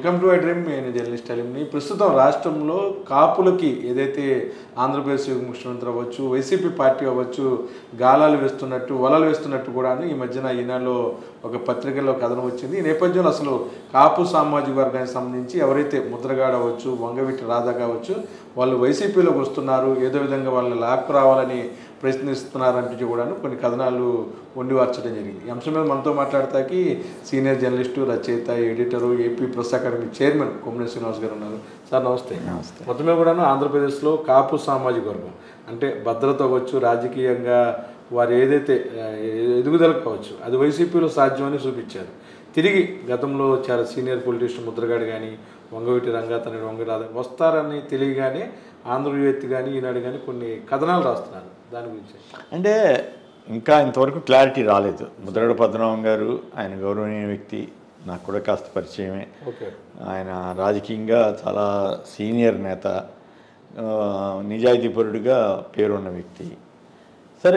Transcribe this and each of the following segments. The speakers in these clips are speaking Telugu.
వెల్కమ్ టు ఐ డ్రీమ్ నేను జర్నలిస్ట్ అలింని ప్రస్తుతం రాష్ట్రంలో కాపులకి ఏదైతే ఆంధ్రప్రదేశ్ ముఖ్యమంత్రి అవ్వచ్చు వైసీపీ పార్టీ అవ్వచ్చు గాలాలు వేస్తున్నట్టు వలలు వేస్తున్నట్టు కూడా ఈ మధ్యన ఈనాడులో ఒక పత్రికల్లో కథనం వచ్చింది ఈ నేపథ్యంలో అసలు కాపు సామాజిక వర్గానికి సంబంధించి ఎవరైతే ముద్రగాడ అవ్వచ్చు వంగవీటి రాధా కావచ్చు వాళ్ళు వైసీపీలోకి వస్తున్నారు ఏదో విధంగా వాళ్ళని లాక్కు రావాలని ప్రయత్నిస్తున్నారంటూ కూడాను కొన్ని కథనాలు వండివార్చడం జరిగింది ఈ అంశం మీద మనతో మాట్లాడతాకి సీనియర్ జర్నలిస్టు రచయిత editor AP press academy chairman కొమ్మని శ్రీనివాస్ గారు ఉన్నారు సార్ నమస్తే నమస్తే. మొత్తమే కూడాను ఆంధ్రప్రదేశ్లో కాపు సామాజిక వర్గం అంటే భద్రత అవ్వచ్చు రాజకీయంగా వారు ఏదైతే ఆ, ఎదుగుదల కావచ్చు అది వైసీపీలో సాధ్యమని చూపించారు తిరిగి గతంలో చాలా సీనియర్ పొలిటీషియన్ ముద్రగాడు కానీ వంగవీటి రంగాతని వంగరాధ వస్తారని తెలియగానే ఆంధ్రజ్యోతి కానీ ఈనాడు కానీ కొన్ని కథనాలు రాస్తున్నారు దాని గురించి అంటే ఇంకా ఇంతవరకు క్లారిటీ రాలేదు ముద్రగడ పద్మనాభం గారు ఆయన గౌరవనీయ వ్యక్తి నాకు కూడా కాస్త పరిచయమే ఓకే ఆయన రాజకీయంగా చాలా సీనియర్ నేత ఆ, నిజాయితీపరుడుగా పేరున్న వ్యక్తి సరే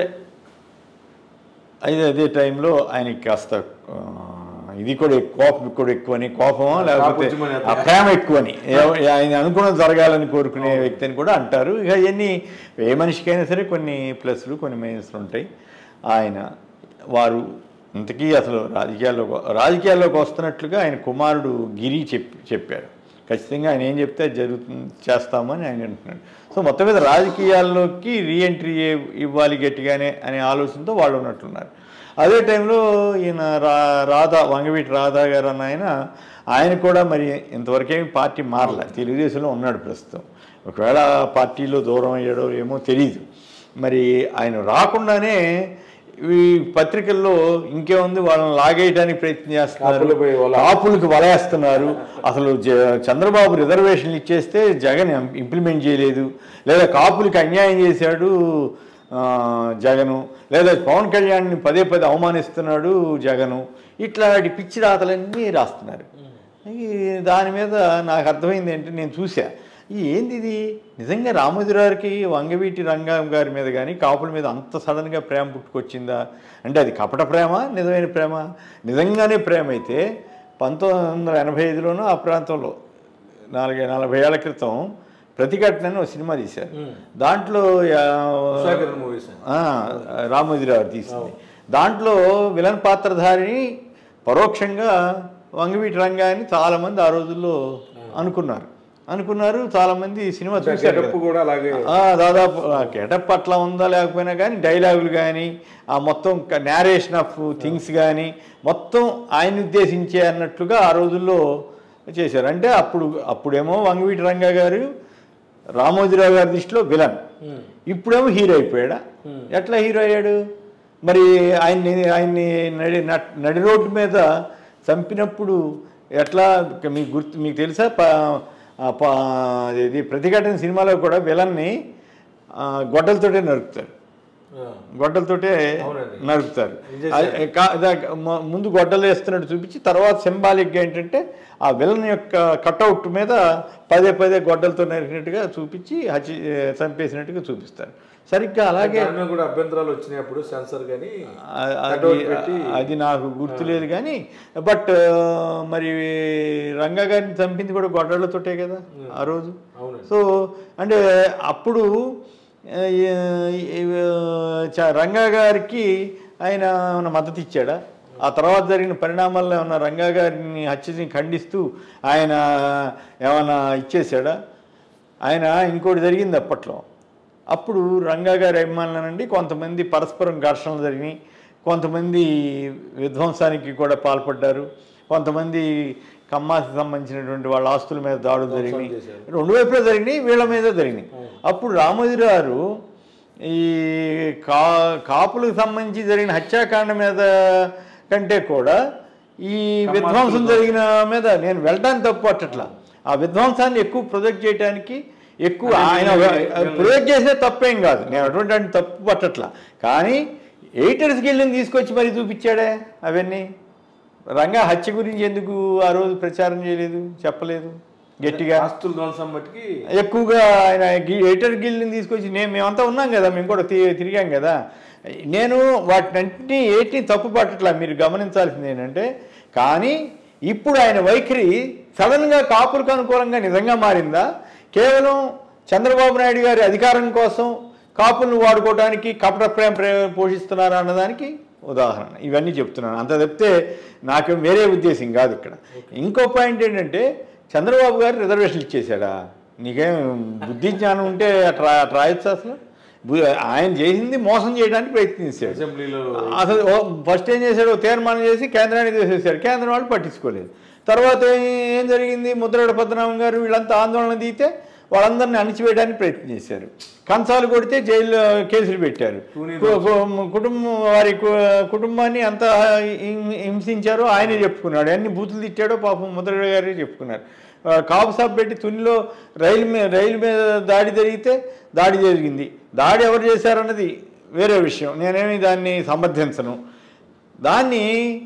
అయితే అదే టైంలో ఆయనకి కాస్త ఆ, ఇది కూడా ఎక్కువ- కోపం కూడా ఎక్కువని కోపమా లేకపోతే ఉద్యమ నేత. ఆ ప్రేమ ఎక్కువని ఎవ- ఆయన అనుకున్నది జరగాలని కోరుకునే వ్యక్తి అని కూడా అంటారు ఇక ఇవన్నీ ఏ మనిషికైనా సరే కొన్ని ప్లస్లు కొన్ని మైనస్లు ఉంటాయి ఆయన వారు ఇంతకీ అసలు రాజకీయాల్లో రాజకీయాల్లోకి వస్తున్నట్లుగా ఆయన కుమారుడు గిరి చెప్పి చెప్పారు ఖచ్చితంగా ఆయన ఏం చెప్తే అది జరుగుతుంది చేస్తామని ఆయన అంటున్నాడు సో మొత్తం మీద రాజకీయాల్లోకి రీఎంట్రీ ఇవ్వాలి గట్టిగానే అనే ఆలోచనతో వాళ్ళు ఉన్నట్లున్నారు అదే టైంలో ఈయన రా రాధా వంగవీటి రాధా గారు అన్న ఆయన ఆయన కూడా మరి ఇంతవరకేమి పార్టీ మారలే తెలుగుదేశంలో ఉన్నాడు ప్రస్తుతం ఒకవేళ పార్టీలో దూరం అయ్యాడో ఏమో తెలియదు మరి ఆయన రాకుండానే ఈ పత్రికల్లో ఇంకేముంది వాళ్ళని లాగేయడానికి ప్రయత్నం చేస్తున్నారు కాపులపై వల. కాపులకు వలేస్తున్నారు అసలు జ- చంద్రబాబు రిజర్వేషన్లు ఇచ్చేస్తే జగన్ ఇం- ఇంప్లిమెంట్ చేయలేదు లేదా కాపులకి అన్యాయం చేశాడు ఆ, జగను లేదా పవన్ కళ్యాణ్ని పదే పదే అవమానిస్తున్నాడు జగను ఇట్లాంటి పిచ్చి రాతలన్నీ రాస్తున్నారు ఈ దాని మీద నాకు అర్థమైంది ఏంటి నేను చూసా ఈ ఏంది ఇది నిజంగా రామోజీరావుకి వంగవీటి రంగం గారి మీద కానీ కాపుల మీద అంత సడన్గా ప్రేమ పుట్టుకొచ్చిందా అంటే అది కపట ప్రేమ నిజమైన ప్రేమ నిజంగానే ప్రేమ అయితే పంతొమ్మిది వందల ఎనభై ఐదులోనూ ఆ ప్రాంతంలో నాలుగు నలభై ఏళ్ల క్రితం ప్రతిఘటన అని ఒక సినిమా తీశారు దాంట్లో ఉషాకిరణ్ మూవీస్ ఆ, రామోజీరావు తీసింది దాంట్లో విలన్ పాత్రధారిని పరోక్షంగా వంగవీటి రంగాన్ని చాలామంది ఆ రోజుల్లో అనుకున్నారు అనుకున్నారు చాలామంది ఈ సినిమా చూశారు గెటప్ కదా. కూడా అలాగే ఆ, దాదాపు గెటప్ అట్లా ఉందా లేకపోయినా కానీ డైలాగులు కానీ ఆ మొత్తం నేరేషన్ ఆఫ్ థింగ్స్ కానీ మొత్తం ఆయన ఉద్దేశించే అన్నట్లుగా ఆ రోజుల్లో చేశారు అంటే అప్పుడు అప్పుడేమో వంగవీటి రంగా గారు రామోజీరావు గారి దృష్టిలో విలన్ ఇప్పుడేమో హీరో అయిపోయాడా ఎట్లా హీరో అయ్యాడు మరి ఆయన్ని ఆయన్ని నడి నట్- నడి రోడ్డు మీద చంపినప్పుడు ఎట్లా మీకు గుర్తు మీకు తెలుసా ప- ఆ ప- ఇది ప్రతిఘటన సినిమాలో కూడా విలన్ని ఆ, గొడ్డలతోటే నరుకుతారు గొడ్డలతోటే అవునండి. నరుకుతారు అది కా- దా- మ- ముందు గొడ్డలు వేస్తున్నట్టు చూపించి తర్వాత సింబాలిక్గా ఏంటంటే ఆ విలన్ యొక్క కటౌట్ మీద పదే పదే గొడ్డలతో నరికినట్టుగా చూపించి హచి చంపేసినట్టుగా చూపిస్తారు సరిగ్గా అలాగే దాని మీద కూడా అభ్యంతరాలు వచ్చినాయి అప్పుడు సెన్సర్ కానీ ఆ- Cutout అది పెట్టి అది నాకు గుర్తులేదు కానీ బట్ మరి రంగా గారిని చంపింది కూడా గొడ్డలతోటే కదా ఆ రోజు అవునండి సో అంటే అప్పుడు ఆ, ఈ- ఈ, చ- రంగా గారికి ఆయన ఏమైనా మద్దతు ఇచ్చాడా ఆ తర్వాత జరిగిన పరిణామాల్లో ఏమన్నా రంగా గారిని హత్యని ఖండిస్తూ ఆయన ఏమైనా ఇచ్చేసాడా ఆయన ఇంకోటి జరిగింది అప్పట్లో అప్పుడు రంగా గారి అభిమానులనండి కొంతమంది పరస్పరం ఘర్షణలు జరిగినాయి కొంతమంది విధ్వంసానికి కూడా పాల్పడ్డారు కొంతమంది కమ్మాకి సంబంధించినటువంటి వాళ్ళ ఆస్తుల మీద దాడులు జరిగినాయి చేశారు. రెండు వైపులా జరిగినాయి వీళ్ళ మీద జరిగినాయి అప్పుడు రామోజీరావు ఈ కా కాపులకు సంబంధించి జరిగిన హత్యాకాండ మీద కంటే కూడా ఈ విధ్వంసం జరిగిన మీద నేను వెళ్ళడానికి తప్పు పట్టట్లా ఆ విధ్వంసాన్ని ఎక్కువ ప్రొజెక్ట్ చేయడానికి ఎక్కువ ఆయన ప్రొజెక్ట్ చేసే తప్పేం కాదు నేను అటువంటి వాటిని తప్పు పట్టట్లా కానీ ఎయిటర్స్కి వెళ్ళి తీసుకొచ్చి మరి చూపించాడే అవన్నీ రంగా హత్య గురించి ఎందుకు ఆ రోజు ప్రచారం చేయలేదు చెప్పలేదు గట్టిగా ఆస్తుల ధ్వంసం మట్టుకి ఎక్కువగా ఆయన గి- ఎడిటర్ గిల్ని తీసుకొచ్చి నేను మేమంతా ఉన్నాం కదా మేము కూడా తి- తిరిగాం కదా నేను వాటినంటినీ ఏటిని తప్పు పట్టట్లా మీరు గమనించాల్సింది ఏంటంటే కానీ ఇప్పుడు ఆయన వైఖరి సడన్గా కాపులకు అనుకూలంగా నిజంగా మారిందా కేవలం చంద్రబాబు నాయుడు గారి అధికారం కోసం కాపులను వాడుకోవడానికి కపట ప్రేమ ప్రే- పోషిస్తున్నారా అన్నదానికి ఉదాహరణ ఇవన్నీ చెప్తున్నాను అంత తప్పితే నాకు వేరే ఉద్దేశం కాదు ఇక్కడ ఇంకో పాయింట్ ఏంటంటే చంద్రబాబు గారు రిజర్వేషన్ ఇచ్చేశాడా నీకేం బుద్ధి జ్ఞానం ఉంటే అట్లా అట్లా రాయొచ్చు అసలు బు- ఆయన చేసింది మోసం చేయడానికి ప్రయత్నించాడు అసెంబ్లీలో అసలు ఓ- ఫస్ట్ ఏం చేశాడు ఓ తీర్మానం చేసి కేంద్రానికి వేసేసాడు కేంద్రం వాళ్ళు పట్టించుకోలేదు తర్వాత ఏ- ఏం జరిగింది ముద్రగడ పద్మనాభం గారు వీళ్ళంతా ఆందోళన దిగితే వాళ్ళందరినీ అణిచివేయడానికి ప్రయత్నం చేశారు కంచాలు కొడితే జైల్లో కేసులు పెట్టారు కు- కు- కుటుంబం వారి కు- కుటుంబాన్ని అంత హిం- హింసించారో ఆయనే చెప్పుకున్నాడు అన్ని బూతులు తిట్టాడో పాపం ముద్రగడ గారే చెప్పుకున్నారు ఆ, కాపు సాబ్ పెట్టి తునిలో రైలు మీద రైలు మీద దాడి జరిగితే దాడి జరిగింది దాడి ఎవరు చేశారన్నది వేరే విషయం నేనేమి దాన్ని సమర్థించను దాన్ని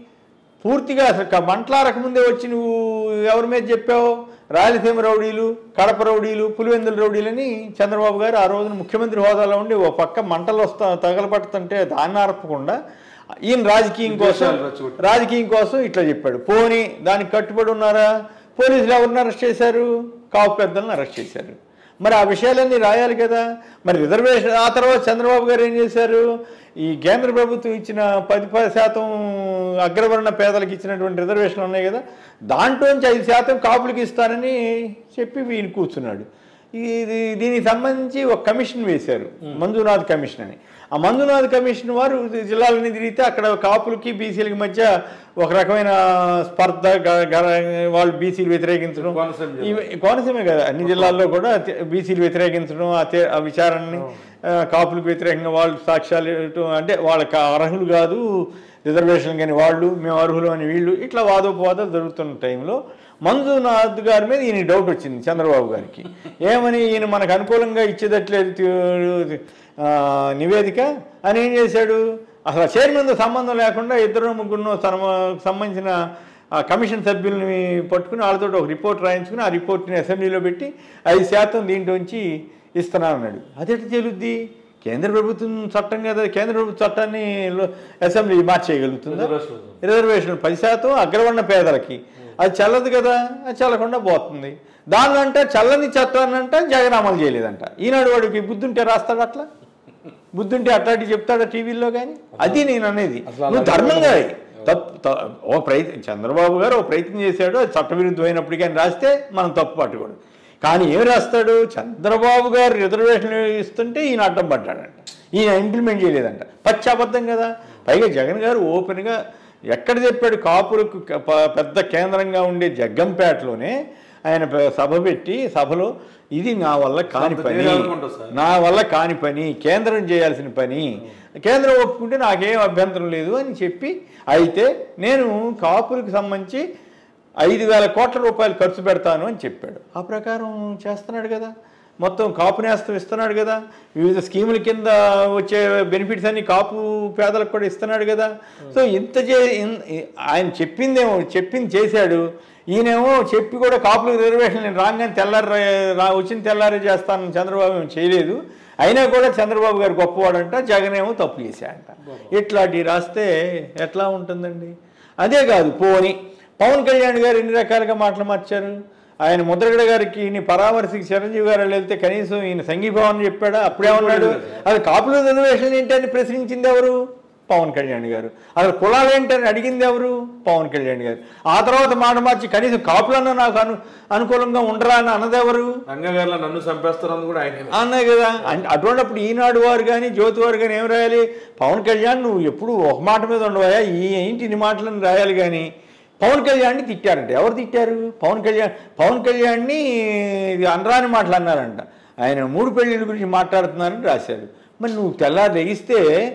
పూర్తిగా అసలు క- మంటలారక ముందే వచ్చి నువ్వు ఎవరి మీద చెప్పావు రాయలసీమ రౌడీలు కడప రౌడీలు పులివెందుల రౌడీలని చంద్రబాబు గారు ఆ రోజున ముఖ్యమంత్రి హోదాలో ఉండి ఓ పక్క మంటలు వస్తా తగలబడుతుంటే దాన్ని ఆర్పకుండా ఈయన రాజకీయం కోసం విద్వేషాలు రెచ్చగొట్టారు. రాజకీయం కోసం ఇట్లా చెప్పాడు పోనీ దానికి కట్టుబడి ఉన్నారా పోలీసులు ఎవరిని అరెస్ట్ చేశారు కాపు పెద్దలను అరెస్ట్ చేశారు మరి ఆ విషయాలన్నీ రాయాలి కదా మరి రిజర్వేషన్ ఆ తర్వాత చంద్రబాబు గారు ఏం చేశారు ఈ కేంద్ర ప్రభుత్వం ఇచ్చిన పది పది శాతం అగ్రవర్ణ పేదలకు ఇచ్చినటువంటి రిజర్వేషన్లు ఉన్నాయి కదా దాంట్లోంచి ఐదు శాతం కాపులకి ఇస్తానని చెప్పి వీని కూర్చున్నాడు ఇది దీనికి సంబంధించి ఒక కమిషన్ వేశారు మంజునాథ్ కమిషన్ అని ఆ మంజునాథ్ కమిషన్ వారు జిల్లాలని తిరిగితే అక్కడ కాపులకి బీసీలకి మధ్య ఒక రకమైన స్పర్ధ గ- గ- వాళ్ళు బీసీలు వ్యతిరేకించడం కోనసీమ జిల్లా. ఇవి- కోనసీమే కదా అన్ని జిల్లాల్లో కూడా తే- బీసీలు వ్యతిరేకించడం ఆ తే- ఆ విచారణని ఆ, కాపులకు వ్యతిరేకంగా వాళ్ళు సాక్ష్యాలు ఇవ్వటం, అంటే వాళ్ళకి అర్హులు కాదు రిజర్వేషన్ కానీ వాళ్ళు మేము అర్హులు అని వీళ్ళు ఇట్లా వాదోపవాదాలు జరుగుతున్న టైంలో మంజునాథ్ గారి మీద ఈయన డౌట్ వచ్చింది చంద్రబాబు గారికి ఏమని ఈయన మనకు అనుకూలంగా ఇచ్చేదట్లేదు తి- ఆ, నివేదిక అని ఏం చేశాడు అసలు చైర్మన్తో సంబంధం లేకుండా ఇద్దరు ముగ్గురు తన సంబంధించిన ఆ కమిషన్ సభ్యుల్ని పట్టుకుని వాళ్ళతో ఒక రిపోర్ట్ రాయించుకుని ఆ రిపోర్ట్ని అసెంబ్లీలో పెట్టి ఐదు శాతం దీంట్లోంచి ఇస్తున్నానన్నాడు అదెట్లా చెల్లుద్ది కేంద్ర ప్రభుత్వం చట్టం కదా కేంద్ర ప్రభుత్వ చట్టాన్ని లో- అసెంబ్లీ మార్చేయగలుగుతుందా రిజర్వేషన్. రిజర్వేషన్ పది శాతం అగ్రవర్ణ పేదలకి అది చల్లదు కదా అది చల్లకుండా పోతుంది దానిలో అంటే చల్లని చట్టాన్ని అంటే జగన్ అమలు చేయలేదంట ఈనాడు వాడికి బుద్ధుంటే రాస్తాడు అట్లా బుద్ధుంటే అట్లాంటి చెప్తాడా టీవీల్లో కానీ అది నేను అనేది అసలు అలా నువ్వు ధర్మంగా తప్పు త- ఓ ప్రయత్నం చంద్రబాబు గారు ఓ ప్రయత్నం చేశాడు అది చట్టవిరుద్ధమైనప్పటికీ ఆయన రాస్తే మనం తప్పు పట్టుకోడు కానీ ఏం రాస్తాడు చంద్రబాబు గారు రిజర్వేషన్ ఇస్తుంటే ఈయన అడ్డం పడ్డాడంట ఈయన ఇంప్లిమెంట్ చేయలేదంట పచ్చి అబద్ధం కదా పైగా జగన్ గారు ఓపెన్గా ఎక్కడ చెప్పాడు కాపులకు క- ప- పెద్ద కేంద్రంగా ఉండే జగ్గంపేటలోనే ఆయన ప- సభ పెట్టి సభలో ఇది నా వల్ల కాని సొంత పని నేను అనుకుంటా సార్. నా వల్ల కాని పని కేంద్రం చేయాల్సిన పని కేంద్రం ఒప్పుకుంటే నాకేం అభ్యంతరం లేదు అని చెప్పి అయితే నేను కాపులకు సంబంధించి ఐదు వేల కోట్ల రూపాయలు ఖర్చు పెడతాను అని చెప్పాడు ఆ ప్రకారం చేస్తున్నాడు కదా మొత్తం కాపు నేస్తం ఇస్తున్నాడు కదా వివిధ స్కీముల కింద వచ్చే బెనిఫిట్స్ అన్ని కాపు పేదలకు కూడా ఇస్తున్నాడు కదా సో ఇంత చే ఇన్- ఆయన చెప్పిందేమో చెప్పింది చేశాడు ఈయనేమో చెప్పి కూడా కాపులకు రిజర్వేషన్ నేను రాగానే తెల్లారి రా వచ్చిన తెల్లారి చేస్తానని చంద్రబాబు ఏమో చేయలేదు అయినా కూడా చంద్రబాబు గారు గొప్పవాడంట జగన్ ఏమో తప్పు చేశాడంట ఇట్లాంటివి రాస్తే ఎట్లా ఉంటుందండి అదే కాదు పోని పవన్ కళ్యాణ్ గారు ఎన్ని రకాలుగా మాటలు మార్చారు ఆయన ముద్రగడ గారికి ఈయన పరామర్శకి చిరంజీవి గారు వెళ్తే కనీసం ఈయన సంఘీభావం చెప్పాడా అప్పుడే ఉన్నాడు అది కాపుల రిజర్వేషన్ ఏంటని ప్రశ్నించింది ఎవరు పవన్ కళ్యాణ్ గారు అసలు కులాలు ఏంటని అడిగింది ఎవరు పవన్ కళ్యాణ్ గారు ఆ తర్వాత మాట మార్చి కనీసం కాపులన్నా నాకు అను అనుకూలంగా ఉండరా అని అన్నదెవరు రంగగారిలో నన్ను చంపేస్తారని కూడా ఆయన అన్నాయి కదా అంటే అటువంటిప్పుడు ఈనాడు వారు కానీ జ్యోతి వారు కానీ ఏం రాయాలి పవన్ కళ్యాణ్ నువ్వు ఎప్పుడు ఒక మాట మీద ఉండవా ఈ ఏంటి ఇన్ని మాటలను రాయాలి కానీ పవన్ కళ్యాణ్ని తిట్టారంట ఎవరు తిట్టారు పవన్ కళ్యాణ్ పవన్ కళ్యాణ్ని ఇది అనరాని మాటలు అన్నారంట ఆయన మూడు పెళ్ళిళ్ళ గురించి మాట్లాడుతున్నారని రాశారు మరి నువ్వు తెల్లారి లెగిస్తే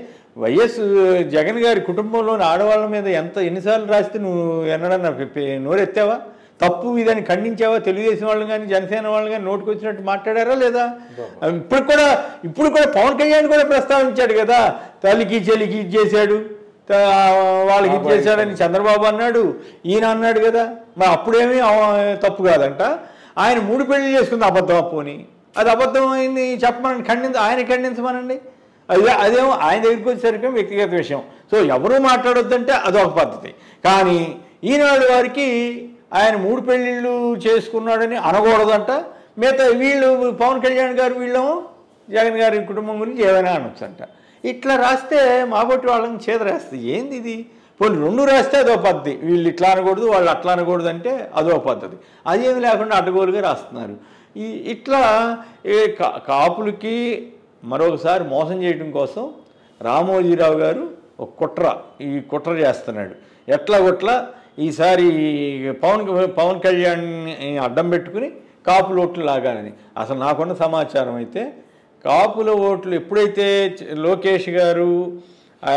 వైఎస్ జగన్ గారి కుటుంబంలోని ఆడవాళ్ళ మీద ఎంత ఎన్నిసార్లు రాస్తే నువ్వు ఎన్నడన్నా పె- పె- నోరెత్తావా తప్పు ఇదని ఖండించావా తెలుగుదేశం వాళ్ళు కానీ జనసేన వాళ్ళు కానీ నోటుకు వచ్చినట్టు మాట్లాడారా లేదా ఇప్పుడు కూడా ఇప్పుడు కూడా పవన్ కళ్యాణ్ కూడా ప్రస్తావించాడు కదా తల్లికి చెల్లికి ఇది చేశాడు త- వాళ్ళకి ఇది చేశాడని చంద్రబాబు అన్నాడు ఈయన అన్నాడు కదా మరి అప్పుడేమీ అవ- తప్పు కాదంట ఆయన మూడు పెళ్లి చేసుకుంది అబద్ధం అప్పుని అది అబద్ధం అయింది చెప్పమని ఖండించ ఆయన ఖండించమనండి అదే అదేమో ఆయన దగ్గరికి వచ్చేసరికి వ్యక్తిగత విషయం సో ఎవరు మాట్లాడొద్దంటే అదొక పద్ధతి కానీ ఈనాడు వారికి ఆయన మూడు పెళ్ళిళ్ళు చేసుకున్నాడని అనకూడదంట మిగతా వీళ్ళు పవన్ కళ్యాణ్ గారు వీళ్ళేమో జగన్ గారి కుటుంబం గురించి ఏమైనా అనొచ్చంట ఇట్లా రాస్తే మాబొట్టి వాళ్ళని చేదరేస్తుంది ఏంది ఇది పోనీ రెండు రాస్తే అదో పద్ధతి వీళ్ళు ఇట్లా అనకూడదు వాళ్ళు అట్లా అనకూడదు అంటే అదో పద్ధతి అదేమి లేకుండా అడ్డగోలుగా రాస్తున్నారు ఈ ఇట్లా ఏ కా- కాపులకి మరొకసారి మోసం చేయడం కోసం రామోజీరావు గారు ఒక కుట్ర ఈ కుట్ర చేస్తున్నాడు ఎట్లా కొట్ల ఈసారి పవన్ పవన్ కళ్యాణ్ అడ్డం పెట్టుకుని కాపుల ఓట్లు లాగాలని అసలు నాకున్న సమాచారం అయితే కాపుల ఓట్లు ఎప్పుడైతే చ- లోకేష్ గారు ఆ,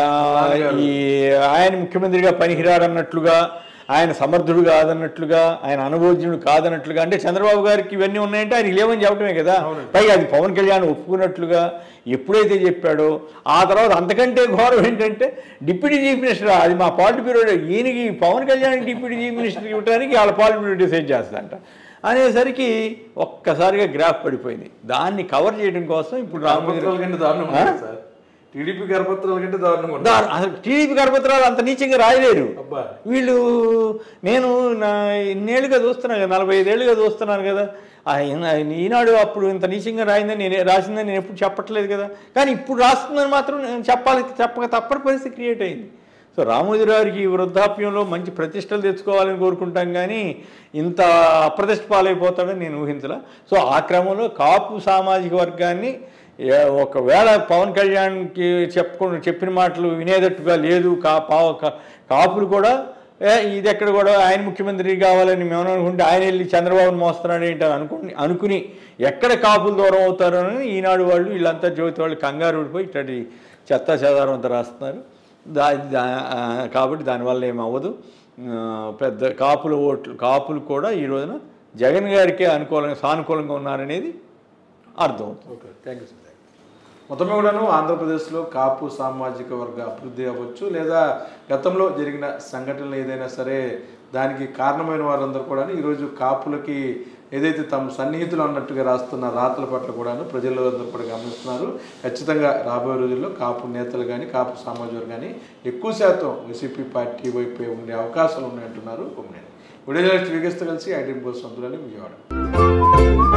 ఈ ఆయన ముఖ్యమంత్రిగా పనికిరాడన్నట్లుగా ఆయన సమర్థుడు కాదన్నట్లుగా ఆయన అనుభోజ్యుడు కాదన్నట్లుగా అంటే చంద్రబాబు గారికి ఇవన్నీ ఉన్నాయంటే ఆయన లేవని చెప్పడమే కదా పైగా అది పవన్ కళ్యాణ్ ఒప్పుకున్నట్లుగా ఎప్పుడైతే చెప్పాడో ఆ తర్వాత అంతకంటే ఘోరం ఏంటంటే డిప్యూటీ చీఫ్ మినిస్టర్ అది మా పాలిట్ బ్యూరో ఈయనకి Pawan Kalyan deputy chief minister ఇవ్వడానికి వాళ్ళ పాలిట్ బ్యూరో డిసైడ్ చేస్తుందంట అనేసరికి ఒక్కసారిగా గ్రాఫ్ పడిపోయింది దాన్ని కవర్ చేయడం కోసం ఇప్పుడు రామోజీ గర్భపత్రాల కంటే దారుణంగా ఉంటుంది సార్ టీడీపీ గర్భపత్రాల కంటే దారుణంగా ఉంటుంది దా- అసలు టీడీపీ గర్భపత్రాలు అంత నీచంగా రాయలేరు అబ్బా వీళ్ళు నేను నా ఇన్నేళ్ళుగా చూస్తున్నాను కదా నలభై ఐదేళ్ళుగా చూస్తున్నాను కదా ఆ ఈన- ఈనాడు అప్పుడు ఇంత నీచంగా రాయిందని నేను రాసిందని నేను ఎప్పుడు చెప్పట్లేదు కదా కానీ ఇప్పుడు రాస్తుందని మాత్రం నేను చెప్పాలి చెప్పక తప్పని పరిస్థితి క్రియేట్ అయింది సో రామోజీరావుకి ఈ వృద్ధాప్యంలో మంచి ప్రతిష్టలు తెచ్చుకోవాలని కోరుకుంటాం కానీ ఇంత అప్రతిష్ట పాలైపోతాడని నేను ఊహించలే సో ఆ క్రమంలో కాపు సామాజిక వర్గాన్ని ఏ- ఒకవేళ పవన్ కళ్యాణ్కి చెప్పుకుని చెప్పిన మాటలు వినేటట్టుగా లేదు కా పావ కా- కాపులు కూడా ఏ ఇది ఎక్కడ కూడా ఆయన ముఖ్యమంత్రి కావాలని మేము అనుకుంటే ఆయన వెళ్ళి చంద్రబాబును మోస్తున్నాడు ఏంటి అని అనుకుని అనుకుని ఎక్కడ కాపులు దూరం అవుతారో అని ఈనాడు వాళ్ళు వీళ్ళంతా జ్యోతి వాళ్ళు కంగారు ఊడిపోయి ఇట్లాంటి చెత్త చెదారం అంతా రాస్తున్నారు దా దా- ఆ, కాబట్టి దానివల్ల ఏమవ్వదు ఆ, పెద్ద కాపుల ఓట్లు కాపులు కూడా ఈ రోజున జగన్ గారికే అనుకూలంగా సానుకూలంగా ఉన్నారనేది అర్థమవుతుంది ఓకే థ్యాంక్ యూ సార్ మొత్తం కూడాను ఆంధ్రప్రదేశ్లో కాపు సామాజిక వర్గ అభివృద్ధి అవ్వచ్చు లేదా గతంలో జరిగిన సంఘటనలు ఏదైనా సరే దానికి కారణమైన వారందరూ కూడా ఈరోజు కాపులకి ఏదైతే తమ సన్నిహితులు అన్నట్టుగా రాస్తున్న రాతల పట్ల కూడాను ప్రజలందరూ కూడా గమనిస్తున్నారు ఖచ్చితంగా రాబోయే రోజుల్లో కాపు నేతలు కానీ కాపు సామాజిక వర్గం కానీ ఎక్కువ శాతం వైసీపీ పార్టీ వైపే ఉండే అవకాశాలు ఉన్నాయంటున్నారు కొమ్మినేని వీడియో జర్నలిస్ట్ విగస్తో కలిసి ఐటీ పోస్ట్ సంతులని విజయవాడ